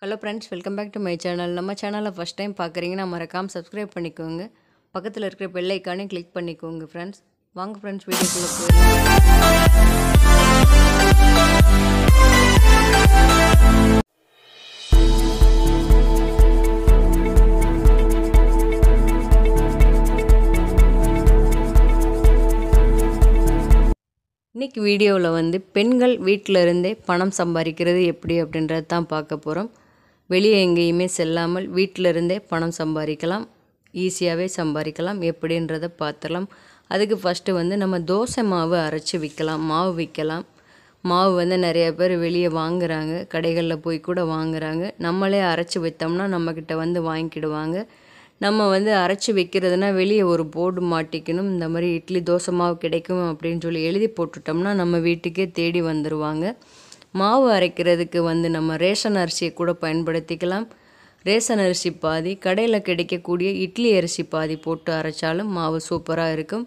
hello friends welcome back to my channel நம்ம சேனலை first time பார்க்குறீங்கன்னா மறக்காமல் சப்ஸ்கிரைப் பண்ணிக்கோங்க பக்கத்தில் இருக்கிற பெல் ஐக்கானே கிளிக் பண்ணிக்கோங்க ஃப்ரெண்ட்ஸ் வாங்க ஃப்ரெண்ட்ஸ் வீடியோக்குள்ளே போய் இன்றைக்கி வீடியோவில் வந்து பெண்கள் வீட்டில் இருந்தே பணம் சம்பாதிக்கிறது எப்படி அப்படின்றது தான் பார்க்க போகிறோம் வெளியே எங்கேயுமே செல்லாமல் வீட்டில் இருந்தே பணம் சம்பாதிக்கலாம் ஈஸியாகவே சம்பாதிக்கலாம் எப்படின்றத பார்த்துடலாம் அதுக்கு ஃபஸ்ட்டு வந்து நம்ம தோசை மாவு அரைச்சி விற்கலாம் மாவு விற்கலாம் மாவு வந்து நிறைய பேர் வெளியே வாங்குறாங்க கடைகளில் போய் கூட வாங்குறாங்க நம்மளே அரைச்சி விற்றோம்னா நம்மக்கிட்ட வந்து வாங்கிக்கிடுவாங்க நம்ம வந்து அரைச்சி வைக்கிறதுனா வெளியே ஒரு போர்டு மாட்டிக்கணும் இந்த மாதிரி இட்லி தோசை மாவு கிடைக்கும் அப்படின்னு சொல்லி எழுதி போட்டுட்டோம்னா நம்ம வீட்டுக்கே தேடி வந்துடுவாங்க மாவு அரைக்கிறதுக்கு வந்து நம்ம ரேஷன் அரிசியை கூட பயன்படுத்திக்கலாம் ரேஷன் அரிசி பாதி கடையில் கிடைக்கக்கூடிய இட்லி அரிசி பாதி போட்டு அரைச்சாலும் மாவு சூப்பராக இருக்கும்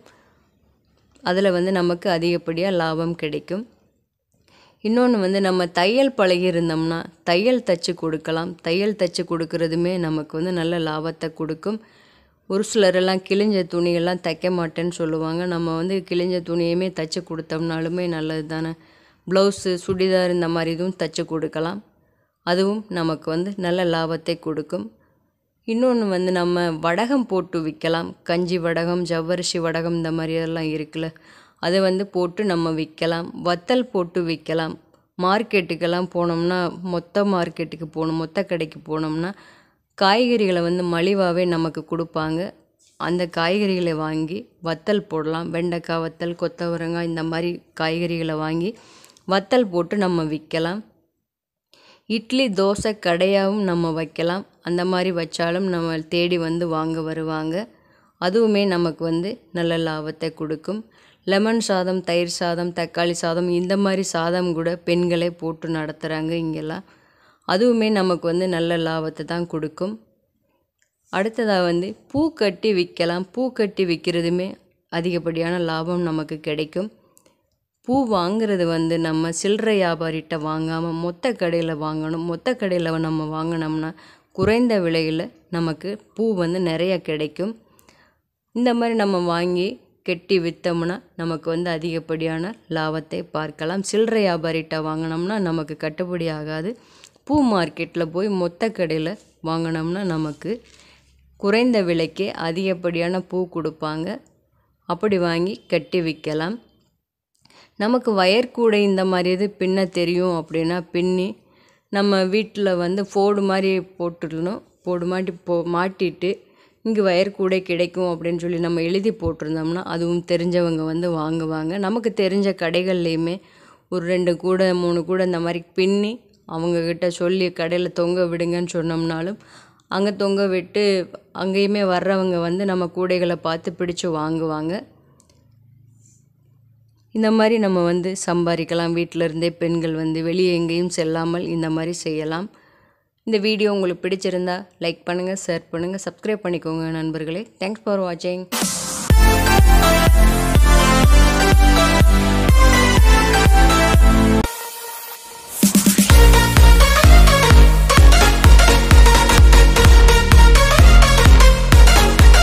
அதில் வந்து நமக்கு அதிகப்படியாக லாபம் கிடைக்கும் இன்னொன்று வந்து நம்ம தையல் பழகி இருந்தோம்னா தையல் தச்சு கொடுக்கலாம் தையல் தச்சு கொடுக்கறதுமே நமக்கு வந்து நல்ல லாபத்தை கொடுக்கும் ஒரு சிலரெல்லாம் கிழிஞ்ச துணியெல்லாம் தைக்க மாட்டேன்னு சொல்லுவாங்க நம்ம வந்து கிழிஞ்ச துணியுமே தச்சு கொடுத்தோம்னாலுமே நல்லது தானே ப்ளவுஸு சுடிதார் இந்த மாதிரி இதுவும் தச்சு கொடுக்கலாம் அதுவும் நமக்கு வந்து நல்ல லாபத்தை கொடுக்கும் இன்னொன்று வந்து நம்ம வடகம் போட்டு விற்கலாம் கஞ்சி வடகம் ஜவ்வரிசி வடகம் இந்த மாதிரி எல்லாம் இருக்குல்ல அதை வந்து போட்டு நம்ம விற்கலாம் வத்தல் போட்டு விற்கலாம் மார்க்கெட்டுக்கெல்லாம் போனோம்னா மொத்த மார்க்கெட்டுக்கு போகணும் மொத்த கடைக்கு போனோம்னா காய்கறிகளை வந்து மலிவாகவே நமக்கு கொடுப்பாங்க அந்த காய்கறிகளை வாங்கி வத்தல் போடலாம் வெண்டைக்காய் வத்தல் கொத்தவரங்காய் இந்த மாதிரி காய்கறிகளை வாங்கி வத்தல் போட்டு நம்ம விற்கலாம் இட்லி தோசை கடையாகவும் நம்ம வைக்கலாம் அந்த மாதிரி வச்சாலும் நம்ம தேடி வந்து வாங்க வருவாங்க அதுவுமே நமக்கு வந்து நல்ல லாபத்தை கொடுக்கும் லெமன் சாதம் தயிர் சாதம் தக்காளி சாதம் இந்த மாதிரி சாதம் கூட பெண்களே போட்டு நடத்துகிறாங்க இங்கெல்லாம் அதுவுமே நமக்கு வந்து நல்ல லாபத்தை தான் கொடுக்கும் அடுத்ததாக வந்து பூ கட்டி விற்கலாம் பூ கட்டி விற்கிறதுமே அதிகப்படியான லாபம் நமக்கு கிடைக்கும் பூ வாங்குறது வந்து நம்ம சில்லறை வியாபாரிகிட்ட வாங்காமல் மொத்த கடையில் வாங்கணும் மொத்த கடையில் நம்ம வாங்கினோம்னா குறைந்த விலையில் நமக்கு பூ வந்து நிறைய கிடைக்கும் இந்த மாதிரி நம்ம வாங்கி கெட்டி விற்றோம்னா நமக்கு வந்து அதிகப்படியான லாபத்தை பார்க்கலாம் சில்லறை வியாபாரிகிட்ட வாங்கினோம்னா நமக்கு கட்டுப்படி ஆகாது பூ மார்க்கெட்டில் போய் மொத்த கடையில் வாங்கினோம்னா நமக்கு குறைந்த விலைக்கே அதிகப்படியான பூ கொடுப்பாங்க அப்படி வாங்கி கட்டி விற்கலாம் நமக்கு வயர்கூடை இந்த மாதிரி இது பின்ன தெரியும் அப்படின்னா பின்னி நம்ம வீட்டில் வந்து ஃபோடு மாதிரி போட்டுடணும் போடு மாட்டி போ மாட்டிட்டு இங்கே வயர்கூடை கிடைக்கும் அப்படின்னு சொல்லி நம்ம எழுதி போட்டிருந்தோம்னா அதுவும் தெரிஞ்சவங்க வந்து வாங்குவாங்க நமக்கு தெரிஞ்ச கடைகள்லேயுமே ஒரு ரெண்டு கூடை மூணு கூடை இந்த மாதிரி பின்னி அவங்கக்கிட்ட சொல்லி கடையில் தொங்க விடுங்கன்னு சொன்னோம்னாலும் அங்கே தொங்க விட்டு அங்கேயுமே வர்றவங்க வந்து நம்ம கூடைகளை பார்த்து பிடிச்சு வாங்குவாங்க இந்த மாதிரி நம்ம வந்து சம்பாதிக்கலாம் வீட்டில் இருந்தே பெண்கள் வந்து வெளியே எங்கேயும் செல்லாமல் இந்த மாதிரி செய்யலாம் இந்த வீடியோ உங்களுக்கு பிடிச்சிருந்தா லைக் பண்ணுங்கள் ஷேர் பண்ணுங்கள் சப்ஸ்கிரைப் பண்ணிக்கோங்க நண்பர்களே தேங்க்ஸ் ஃபார் வாட்சிங்